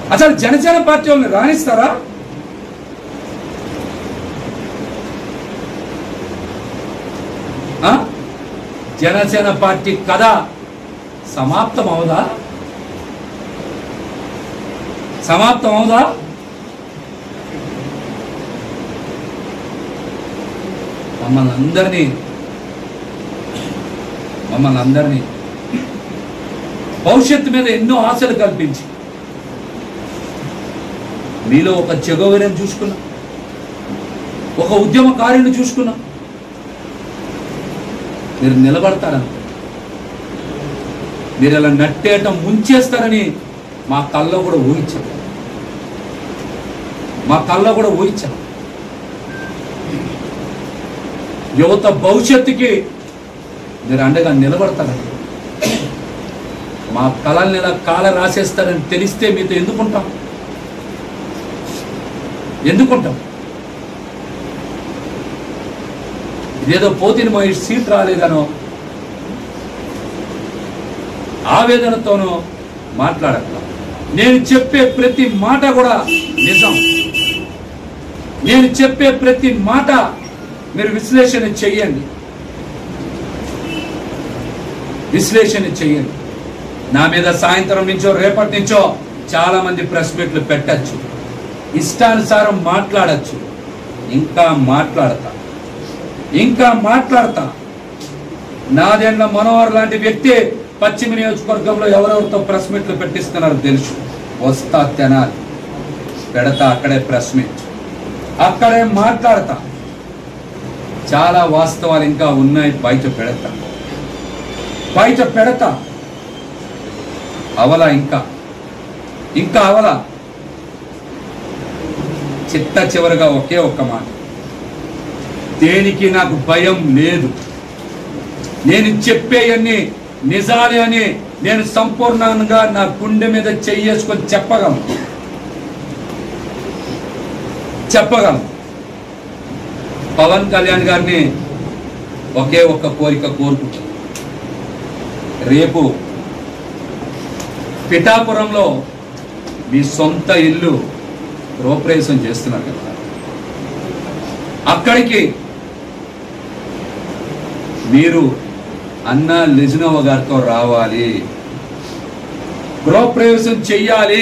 అసలు జనసేన పార్టీ వాళ్ళని రాణిస్తారా ఆ? జనసేన పార్టీ కథ సమాప్తం అవుదా సమాప్తం అవుదా మమ్మల్ని అందరినీ మమ్మల్ని అందరినీ భవిష్యత్తు మీద ఎన్నో ఆశలు కల్పించి మీలో ఒక చెగోవెరని చూసుకున్నా ఒక ఉద్యమకారుని చూసుకున్నా మీరు నిలబడతారని మీరు ఇలా నట్టేయటం ముంచేస్తారని మా కల్లో కూడా ఊహించాం మా కల్లో కూడా ఊహించాం యువత భవిష్యత్తుకి మీరు అండగా నిలబడతారని మా కళల్ని ఇలా కాల రాసేస్తారని తెలిస్తే మీతో ఎందుకుంటాం ఎందుకుంటాం ఇదేదో పోతిని మా సీట్ రాలేదనో ఆవేదనతోనో మాట్లాడట్లా నేను చెప్పే ప్రతి మాట కూడా నిజం నేను చెప్పే ప్రతి మాట మీరు విశ్లేషణ చెయ్యండి విశ్లేషణ చెయ్యండి నా మీద సాయంత్రం నుంచో రేపటి నుంచో చాలా మంది ప్రెస్ మీట్లు పెట్టచ్చు ఇష్టానుసారం మాట్లాడచ్చు ఇంకా మాట్లాడతా ఇంకా మాట్లాడతా నాదెండ్ల మనోహర్ లాంటి వ్యక్తి పశ్చిమ నియోజకవర్గంలో ఎవరెవరితో ప్రెస్ మీట్లు పెట్టిస్తున్నారో తెలుసు వస్తా తెనాలి పెడతా అక్కడే ప్రెస్ మీట్ అక్కడే మాట్లాడతా చాలా వాస్తవాలు ఇంకా ఉన్నాయి బయట పెడతా బయట పెడతా అవల ఇంకా ఇంకా అవల చిట్ట చివరిగా ఒకే ఒక్క మాట దేనికి నాకు భయం లేదు నేను చెప్పేయన్ని నిజాలే అని నేను సంపూర్ణంగా నా గుండె మీద చెయ్యేసుకొని చెప్పగలను చెప్పగలను పవన్ కళ్యాణ్ గారిని ఒకే ఒక్క కోరిక కోరుకుంటాను రేపు పిఠాపురంలో మీ సొంత ఇల్లు గృహప్రవేశం చేస్తున్నారు కదా అక్కడికి మీరు అన్న లెజినోవ గారితో రావాలి గృహప్రవేశం చెయ్యాలి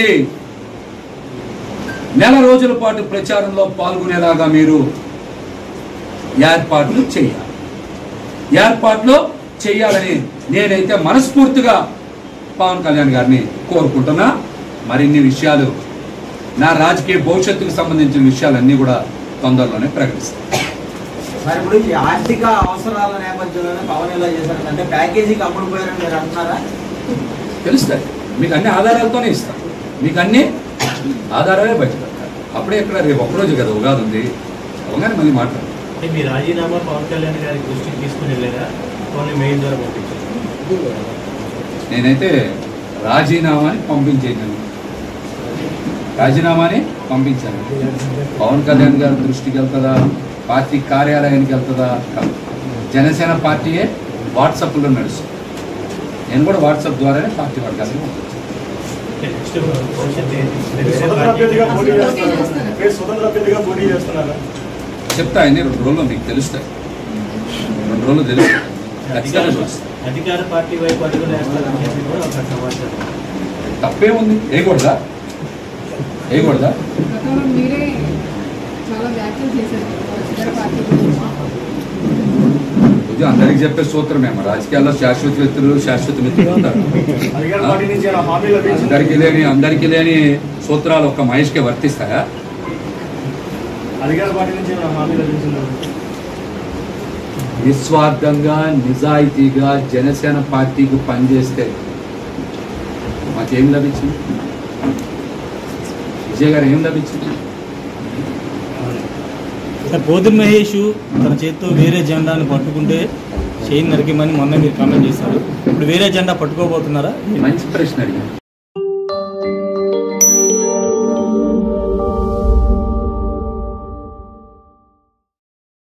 నెల రోజుల పాటు ప్రచారంలో పాల్గొనేలాగా మీరు ఏర్పాట్లు చేయాలి ఏర్పాట్లు చేయాలని నేనైతే మనస్ఫూర్తిగా పవన్ కళ్యాణ్ గారిని కోరుకుంటున్నా మరిన్ని విషయాలు నా రాజకీయ భవిష్యత్తుకు సంబంధించిన విషయాలన్నీ కూడా తొందరలోనే ప్రకటిస్తాను మరి ఇప్పుడు ఈ ఆర్థిక అవసరాల నేపథ్యంలోనే పవన్ ఎలా చేశారు అంటే ప్యాకేజీకి అమ్ముడు పోయారని మీరు అంటున్నారా తెలుస్తాయి మీకు అన్ని ఆధారాలతోనే ఇస్తాం మీకు అన్ని ఆధారాలే బయట పెడతారు అప్పుడే ఇక్కడ రేపు ఒక్కరోజు కదా ఉగాది ఉంది అవగానే మళ్ళీ మాట్లాడు అంటే మీ రాజీనామా పవన్ కళ్యాణ్ గారి దృష్టికి తీసుకుని వెళ్ళారా ఓన్లీ మెయిల్ ద్వారా పంపించారు నేనైతే రాజీనామాని పంపించేయను రాజీనామాని పంపించాను పవన్ కళ్యాణ్ గారి దృష్టికి వెళ్తుందా పార్టీ కార్యాలయానికి వెళ్తుందా కాదు. జనసేన పార్టీయే వాట్సాప్లో నడుస్తుంది నేను కూడా వాట్సాప్ ద్వారానే పార్టీ వర్గాలకు పంపించాను నెక్స్ట్ భవిష్యత్తు ఏంటి? స్వతంత్ర అభ్యర్థిగా పోటీ చేస్తున్నారు మీరు స్వతంత్ర అభ్యర్థిగా పోటీ చేస్తున్నారా చెప్తా అన్ని రెండు రోజుల్లో మీకు తెలుస్తాయి రెండు రోజులు తెలుస్తాయి ఖచ్చితంగా అధికార చూస్తాయి అధికార పార్టీ వైపు అడుగులు వేస్తారని చెప్పి కూడా ఒక సమాచారం తప్పే ఉంది వేయకూడదా వేయకూడదా గతంలో మీరే చాలా వ్యాఖ్యలు చేశారు ఇతర పార్టీ గురించి ఇది అందరికి చెప్పే సూత్రమే మన రాజకీయాల్లో శాశ్వత వ్యక్తులు శాశ్వత మిత్రులు ఉంటారు అధికార పార్టీ నుంచి ఏమైనా హామీ లభించింది అందరికీ లేని అందరికీ లేని సూత్రాలు ఒక్క మహేష్కే వర్తిస్తాయా అధికార పార్టీ నుంచి ఏమైనా హామీ లభించిందా నిస్వార్థంగా నిజాయితీగా జనసేన పార్టీకి పనిచేస్తే మాకేం లభించింది విజయ్ గారు ఏం లభించింది సార్ పోతిరి మహేష్ తన చేత్తో వేరే జెండాను పట్టుకుంటే చేయి నరికిమని మొన్న మీరు కామెంట్ చేశారు ఇప్పుడు వేరే జెండా పట్టుకోబోతున్నారా మంచి ప్రశ్న అడిగారు